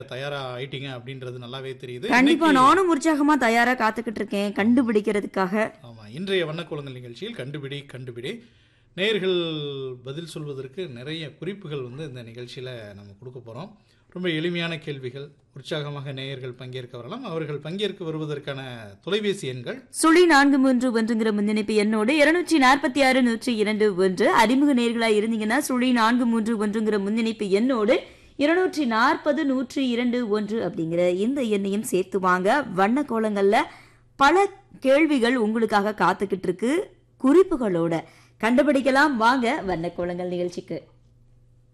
தயாரா ஆயிட்டீங்க அப்படின்றது நல்லாவே தெரியுது கண்டிப்பா இன்னைக்கு- நானும் உற்சாகமா தயாரா காத்துக்கிட்டு இருக்கேன் கண்டுபிடிக்கிறதுக்காக ஆமா இன்றைய வண்ணக்குளங்கள் நிகழ்ச்சியில் கண்டுபிடி கண்டுபிடி நேயர்கள் பதில் சொல்வதற்கு நிறைய குறிப்புகள் வந்து இந்த நிகழ்ச்சியில் நம்ம கொடுக்க போகிறோம் ரொம்ப எளிமையான கேள்விகள் உற்சாகமாக நேயர்கள் பங்கேற்க வரலாம் அவர்கள் பங்கேற்க வருவதற்கான தொலைபேசி எண்கள் சுழி நான்கு மூன்று ஒன்றுங்கிற முன்னிணைப்பு எண்ணோடு இருநூற்றி நாற்பத்தி ஆறு நூற்றி இரண்டு ஒன்று அறிமுக நேர்களா இருந்தீங்கன்னா சுழி நான்கு மூன்று ஒன்றுங்கிற முன்னிணைப்பு எண்ணோடு இருநூற்றி நாற்பது நூற்றி இரண்டு ஒன்று அப்படிங்கிற இந்த எண்ணையும் சேர்த்து வாங்க வண்ண கோலங்கள்ல பல கேள்விகள் உங்களுக்காக காத்துக்கிட்டு இருக்கு குறிப்புகளோட கண்டுபிடிக்கலாம் வாங்க வண்ண கோலங்கள் நிகழ்ச்சிக்கு